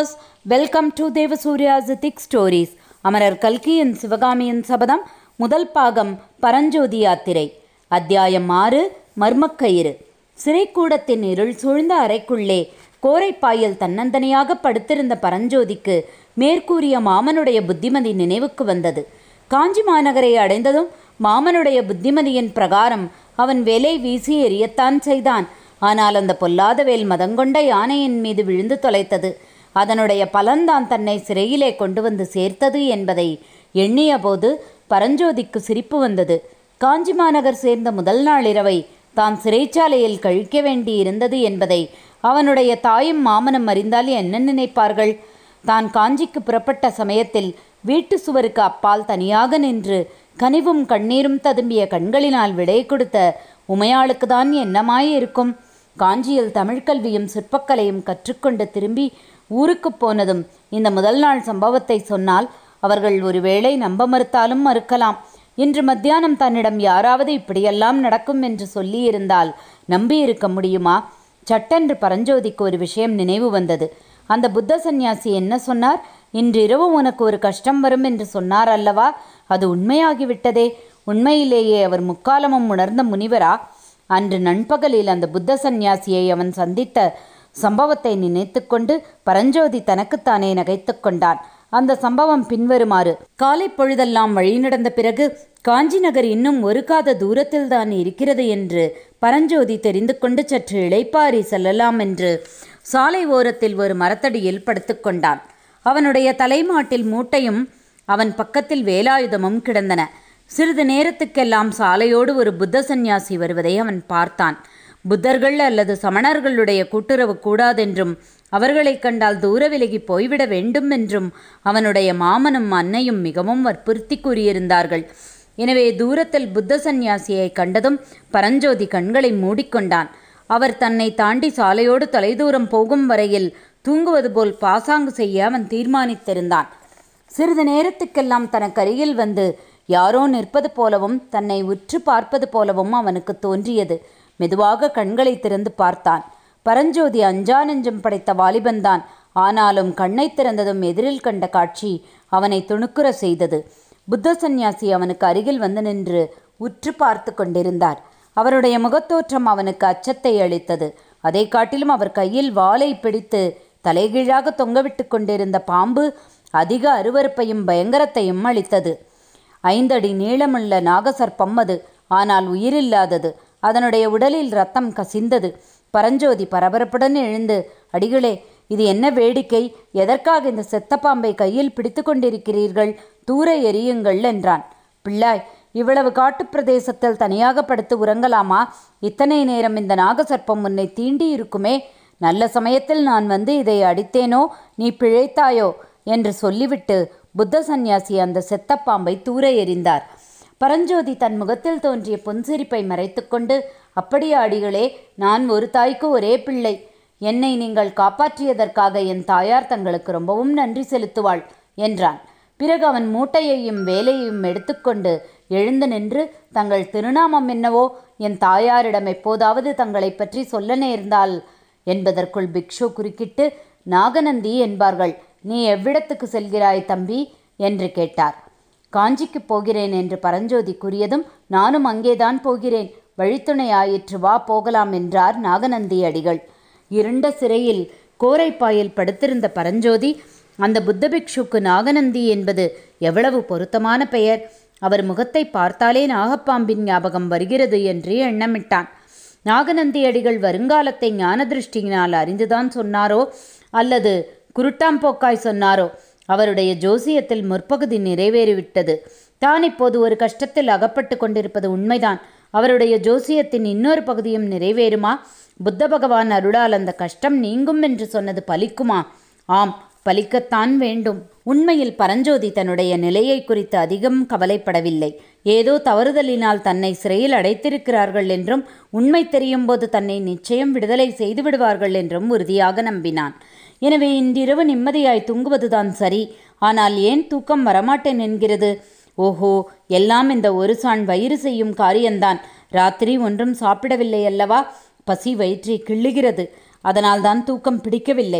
viewers welcome to Devasuryasiddhik stories அமரர் கல்கியின் சிவகாமியின் சபதம் முதல் பாகம் பரஞ்சோதி யாத்திரை அத்தியாயம் ஆறு மர்மக்கயிறு சிறைக்கூடத்தின் இருள் சூழ்ந்த அறைக்குள்ளே கோரைப்பாயில் தன்னந்தனியாக படுத்திருந்த பரஞ்சோதிக்கு மேற்கூறிய மாமனுடைய புத்திமதி நினைவுக்கு வந்தது காஞ்சி மாநகரை அடைந்ததும் மாமனுடைய புத்திமதியின் பிரகாரம் அவன் வேலை வீசி எரியத்தான் செய்தான் ஆனால் அந்த பொல்லாத வேல் மதங்கொண்ட யானையின் மீது விழுந்து தொலைத்தது அதனுடைய பலன்தான் தன்னை சிறையிலே கொண்டு வந்து சேர்த்தது என்பதை எண்ணிய போது பரஞ்சோதிக்கு சிரிப்பு வந்தது காஞ்சி மாநகர் சேர்ந்த முதல் நாள் இரவை தான் சிறைச்சாலையில் கழிக்க வேண்டி இருந்தது என்பதை அவனுடைய தாயும் மாமனும் அறிந்தால் என்ன நினைப்பார்கள் தான் காஞ்சிக்கு புறப்பட்ட சமயத்தில் வீட்டு சுவருக்கு அப்பால் தனியாக நின்று கனிவும் கண்ணீரும் ததும்பிய கண்களினால் விடை கொடுத்த உமையாளுக்கு தான் என்னமாயிருக்கும் காஞ்சியில் தமிழ்கல்வியும் சிற்பக்கலையும் கற்றுக்கொண்டு திரும்பி ஊருக்கு போனதும் இந்த முதல் நாள் சம்பவத்தை சொன்னால் அவர்கள் ஒருவேளை நம்ப மறுத்தாலும் மறுக்கலாம் இன்று மத்தியானம் தன்னிடம் யாராவது இப்படியெல்லாம் நடக்கும் என்று சொல்லியிருந்தால் நம்பியிருக்க முடியுமா சட்டென்று பரஞ்சோதிக்கு ஒரு விஷயம் நினைவு வந்தது அந்த புத்த சந்நியாசி என்ன சொன்னார் இன்றிரவு உனக்கு ஒரு கஷ்டம் வரும் என்று சொன்னார் அல்லவா அது உண்மையாகிவிட்டதே உண்மையிலேயே அவர் முக்காலமும் உணர்ந்த முனிவரா அன்று நண்பகலில் அந்த புத்த சந்நியாசியை அவன் சந்தித்த சம்பவத்தை நினைத்துக்கொண்டு பரஞ்சோதி தனக்குத்தானே நகைத்து கொண்டான் அந்த சம்பவம் பின்வருமாறு காலை பொழுதெல்லாம் வழி நடந்த பிறகு காஞ்சி நகர் இன்னும் ஒரு காத தூரத்தில் தான் இருக்கிறது என்று பரஞ்சோதி தெரிந்து கொண்டு சற்று இளைப்பாரி செல்லலாம் என்று சாலை ஓரத்தில் ஒரு மரத்தடியில் படுத்துக்கொண்டான் அவனுடைய தலைமாட்டில் மூட்டையும் அவன் பக்கத்தில் வேலாயுதமும் கிடந்தன சிறிது நேரத்துக்கெல்லாம் சாலையோடு ஒரு புத்த சந்நியாசி வருவதை அவன் பார்த்தான் புத்தர்கள் அல்லது சமணர்களுடைய கூட்டுறவு கூடாதென்றும் அவர்களைக் கண்டால் தூர விலகி போய்விட வேண்டும் என்றும் அவனுடைய மாமனும் அன்னையும் மிகவும் வற்புறுத்தி கூறியிருந்தார்கள் எனவே தூரத்தில் புத்த சந்நியாசியை கண்டதும் பரஞ்சோதி கண்களை மூடிக்கொண்டான் அவர் தன்னை தாண்டி சாலையோடு தொலைதூரம் போகும் வரையில் தூங்குவது போல் பாசாங்கு செய்ய அவன் தீர்மானித்திருந்தான் சிறிது நேரத்துக்கெல்லாம் தனக்கருகில் வந்து யாரோ நிற்பது போலவும் தன்னை உற்று பார்ப்பது போலவும் அவனுக்கு தோன்றியது மெதுவாக கண்களை திறந்து பார்த்தான் பரஞ்சோதி அஞ்சா நெஞ்சம் படைத்த வாலிபன்தான் ஆனாலும் கண்ணை திறந்ததும் எதிரில் கண்ட காட்சி அவனை துணுக்குற செய்தது புத்த சந்நியாசி அவனுக்கு அருகில் வந்து நின்று உற்று பார்த்து கொண்டிருந்தார் அவருடைய முகத்தோற்றம் அவனுக்கு அச்சத்தை அளித்தது அதை காட்டிலும் அவர் கையில் வாளை பிடித்து தலைகீழாக தொங்கவிட்டு கொண்டிருந்த பாம்பு அதிக அருவறுப்பையும் பயங்கரத்தையும் அளித்தது ஐந்தடி நீளமுள்ள நாகசர்ப்பம் அது ஆனால் உயிரில்லாதது அதனுடைய உடலில் ரத்தம் கசிந்தது பரஞ்சோதி பரபரப்புடன் எழுந்து அடிகளே இது என்ன வேடிக்கை எதற்காக இந்த செத்த பாம்பை கையில் பிடித்து கொண்டிருக்கிறீர்கள் தூர எரியுங்கள் என்றான் பிள்ளாய் இவ்வளவு காட்டுப் பிரதேசத்தில் தனியாக படுத்து உறங்கலாமா இத்தனை நேரம் இந்த நாகசர்ப்பம் உன்னை தீண்டி இருக்குமே நல்ல சமயத்தில் நான் வந்து இதை அடித்தேனோ நீ பிழைத்தாயோ என்று சொல்லிவிட்டு புத்த சந்நியாசி அந்த செத்த பாம்பை தூர எறிந்தார் பரஞ்சோதி தன் முகத்தில் தோன்றிய புன்சிரிப்பை மறைத்துக்கொண்டு அப்படியே அடிகளே நான் ஒரு தாய்க்கு ஒரே பிள்ளை என்னை நீங்கள் காப்பாற்றியதற்காக என் தாயார் தங்களுக்கு ரொம்பவும் நன்றி செலுத்துவாள் என்றான் பிறகு அவன் மூட்டையையும் வேலையையும் எடுத்துக்கொண்டு எழுந்து நின்று தங்கள் திருநாமம் என்னவோ என் தாயாரிடம் எப்போதாவது தங்களை பற்றி சொல்ல நேர்ந்தால் என்பதற்குள் பிக்ஷு குறுக்கிட்டு நாகநந்தி என்பார்கள் நீ எவ்விடத்துக்கு செல்கிறாய் தம்பி என்று கேட்டார் காஞ்சிக்கு போகிறேன் என்று பரஞ்சோதி கூறியதும் நானும் அங்கேதான் போகிறேன் வழித்துணை ஆயிற்று வா போகலாம் என்றார் நாகநந்தி அடிகள் இருண்ட சிறையில் கோரைப்பாயில் படுத்திருந்த பரஞ்சோதி அந்த புத்த பிக்ஷுக்கு நாகநந்தி என்பது எவ்வளவு பொருத்தமான பெயர் அவர் முகத்தை பார்த்தாலே நாகப்பாம்பின் ஞாபகம் வருகிறது என்று எண்ணமிட்டான் நாகநந்தி அடிகள் வருங்காலத்தை ஞான திருஷ்டியினால் அறிந்துதான் சொன்னாரோ அல்லது குருட்டாம்போக்காய் சொன்னாரோ அவருடைய ஜோசியத்தில் முற்பகுதி நிறைவேறிவிட்டது தான் இப்போது ஒரு கஷ்டத்தில் அகப்பட்டு கொண்டிருப்பது உண்மைதான் அவருடைய ஜோசியத்தின் இன்னொரு பகுதியும் நிறைவேறுமா புத்த பகவான் அருளால் அந்த கஷ்டம் நீங்கும் என்று சொன்னது பலிக்குமா ஆம் பலிக்கத்தான் வேண்டும் உண்மையில் பரஞ்சோதி தன்னுடைய நிலையை குறித்து அதிகம் கவலைப்படவில்லை ஏதோ தவறுதலினால் தன்னை சிறையில் அடைத்திருக்கிறார்கள் என்றும் உண்மை தெரியும் போது தன்னை நிச்சயம் விடுதலை செய்து விடுவார்கள் என்றும் உறுதியாக நம்பினான் எனவே இன்றிரவு நிம்மதியாய் தூங்குவதுதான் சரி ஆனால் ஏன் தூக்கம் வரமாட்டேன் என்கிறது ஓஹோ எல்லாம் இந்த ஒரு சான் வயிறு செய்யும் காரியம்தான் ராத்திரி ஒன்றும் சாப்பிடவில்லை அல்லவா பசி வயிற்றை கிள்ளுகிறது அதனால்தான் தூக்கம் பிடிக்கவில்லை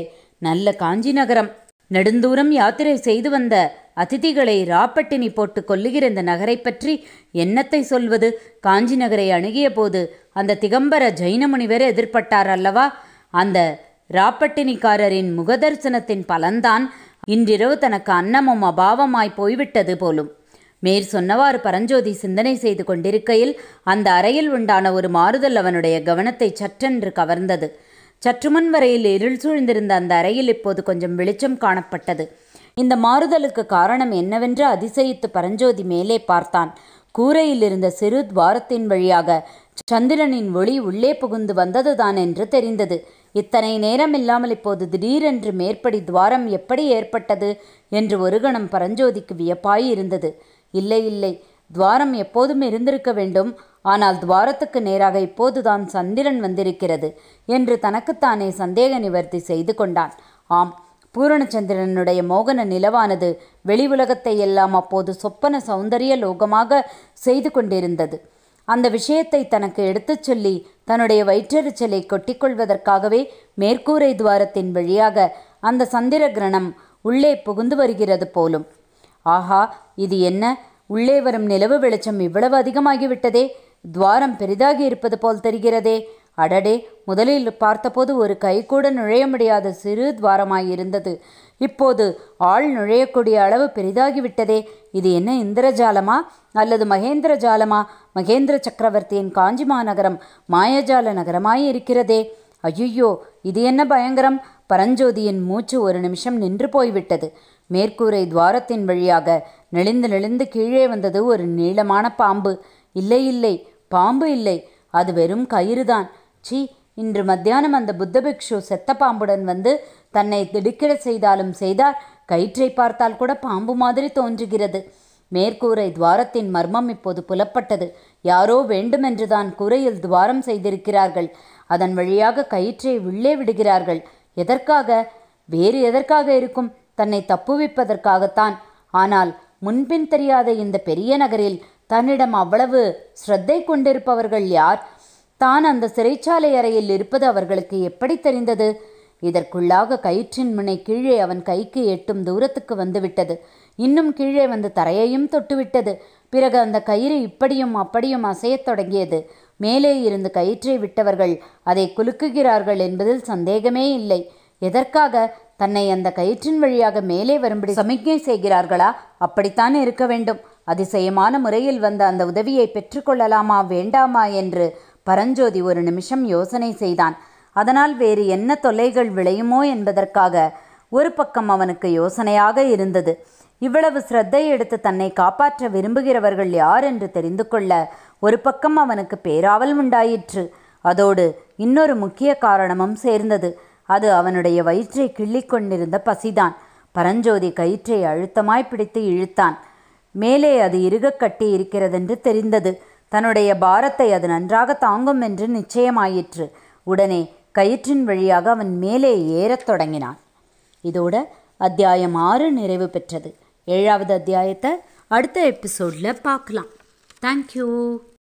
நல்ல காஞ்சி நகரம் நெடுந்தூரம் யாத்திரை செய்து வந்த அதிதிகளை ராப்பட்டினி போட்டு கொல்லுகிற இந்த நகரை பற்றி என்னத்தை சொல்வது காஞ்சி நகரை அணுகிய போது அந்த திகம்பர ஜைன முனிவர் எதிர்பட்டார் அல்லவா அந்த ராப்பட்டினிக்காரரின் முகதர்சனத்தின் பலன்தான் இன்றிரவு தனக்கு அன்னமும் அபாவமாய் போய்விட்டது போலும் மேற் சொன்னவாறு பரஞ்சோதி சிந்தனை செய்து கொண்டிருக்கையில் அந்த அறையில் உண்டான ஒரு மாறுதல் அவனுடைய கவனத்தை சற்றென்று கவர்ந்தது சற்றுமுன் வரையில் இருள் சூழ்ந்திருந்த அந்த அறையில் இப்போது கொஞ்சம் வெளிச்சம் காணப்பட்டது இந்த மாறுதலுக்கு காரணம் என்னவென்று அதிசயித்து பரஞ்சோதி மேலே பார்த்தான் கூரையில் இருந்த சிறு துவாரத்தின் வழியாக சந்திரனின் ஒளி உள்ளே புகுந்து வந்ததுதான் என்று தெரிந்தது இத்தனை நேரம் இல்லாமல் இப்போது திடீரென்று மேற்படி துவாரம் எப்படி ஏற்பட்டது என்று ஒரு கணம் பரஞ்சோதிக்கு வியப்பாய் இருந்தது இல்லை இல்லை துவாரம் எப்போதும் இருந்திருக்க வேண்டும் ஆனால் துவாரத்துக்கு நேராக இப்போதுதான் சந்திரன் வந்திருக்கிறது என்று தனக்குத்தானே சந்தேக நிவர்த்தி செய்து கொண்டான் ஆம் பூரணச்சந்திரனுடைய மோகன நிலவானது வெளி உலகத்தை எல்லாம் அப்போது சொப்பன சௌந்தரிய லோகமாக செய்து கொண்டிருந்தது அந்த விஷயத்தை தனக்கு எடுத்துச் சொல்லி தன்னுடைய வயிற்றெரிச்சலை கொட்டிக்கொள்வதற்காகவே மேற்கூரை துவாரத்தின் வழியாக அந்த சந்திர கிரணம் உள்ளே புகுந்து வருகிறது போலும் ஆஹா இது என்ன உள்ளே வரும் நிலவு வெளிச்சம் இவ்வளவு அதிகமாகிவிட்டதே துவாரம் பெரிதாகி இருப்பது போல் தெரிகிறதே அடடே முதலில் பார்த்தபோது ஒரு கை கூட நுழைய முடியாத சிறு துவாரமாயிருந்தது இப்போது ஆள் நுழையக்கூடிய அளவு பெரிதாகிவிட்டதே இது என்ன இந்திரஜாலமா அல்லது மகேந்திர ஜாலமா மகேந்திர சக்கரவர்த்தியின் காஞ்சி மாநகரம் மாயஜால நகரமாய் இருக்கிறதே ஐயோ இது என்ன பயங்கரம் பரஞ்சோதியின் மூச்சு ஒரு நிமிஷம் நின்று போய்விட்டது மேற்கூரை துவாரத்தின் வழியாக நெளிந்து நெளிந்து கீழே வந்தது ஒரு நீளமான பாம்பு இல்லை இல்லை பாம்பு இல்லை அது வெறும் கயிறுதான் சீ இன்று மத்தியானம் அந்த புத்த பிக்ஷு செத்த பாம்புடன் வந்து தன்னை திடுக்கிட செய்தாலும் செய்தார் கயிற்றை பார்த்தால் கூட பாம்பு மாதிரி தோன்றுகிறது மேற்கூரை துவாரத்தின் மர்மம் இப்போது புலப்பட்டது யாரோ வேண்டுமென்றுதான் கூரையில் துவாரம் செய்திருக்கிறார்கள் அதன் வழியாக கயிற்றை உள்ளே விடுகிறார்கள் எதற்காக வேறு எதற்காக இருக்கும் தன்னை தப்புவிப்பதற்காகத்தான் ஆனால் முன்பின் தெரியாத இந்த பெரிய நகரில் தன்னிடம் அவ்வளவு ஸ்ரத்தை கொண்டிருப்பவர்கள் யார் தான் அந்த சிறைச்சாலை அறையில் இருப்பது அவர்களுக்கு எப்படி தெரிந்தது இதற்குள்ளாக கயிற்றின் முனை கீழே அவன் கைக்கு எட்டும் தூரத்துக்கு வந்துவிட்டது இன்னும் கீழே வந்து தரையையும் தொட்டுவிட்டது பிறகு அந்த கயிறு இப்படியும் அப்படியும் அசையத் தொடங்கியது மேலே இருந்து கயிற்றை விட்டவர்கள் அதை குலுக்குகிறார்கள் என்பதில் சந்தேகமே இல்லை எதற்காக தன்னை அந்த கயிற்றின் வழியாக மேலே வரும்படி சமிக்ஞை செய்கிறார்களா அப்படித்தான் இருக்க வேண்டும் அதிசயமான முறையில் வந்த அந்த உதவியை பெற்றுக்கொள்ளலாமா வேண்டாமா என்று பரஞ்சோதி ஒரு நிமிஷம் யோசனை செய்தான் அதனால் வேறு என்ன தொல்லைகள் விளையுமோ என்பதற்காக ஒரு பக்கம் அவனுக்கு யோசனையாக இருந்தது இவ்வளவு சிரத்தை எடுத்து தன்னை காப்பாற்ற விரும்புகிறவர்கள் யார் என்று தெரிந்து கொள்ள ஒரு பக்கம் அவனுக்கு பேராவல் உண்டாயிற்று அதோடு இன்னொரு முக்கிய காரணமும் சேர்ந்தது அது அவனுடைய வயிற்றை கிள்ளிக் கொண்டிருந்த பசிதான் பரஞ்சோதி கயிற்றை அழுத்தமாய் பிடித்து இழுத்தான் மேலே அது இறுகக் கட்டி இருக்கிறதென்று தெரிந்தது தன்னுடைய பாரத்தை அது நன்றாக தாங்கும் என்று நிச்சயமாயிற்று உடனே கயிற்றின் வழியாக அவன் மேலே ஏறத் தொடங்கினான் இதோட அத்தியாயம் ஆறு நிறைவு பெற்றது ஏழாவது அத்தியாயத்தை அடுத்த எபிசோடில் பார்க்கலாம் தேங்க்யூ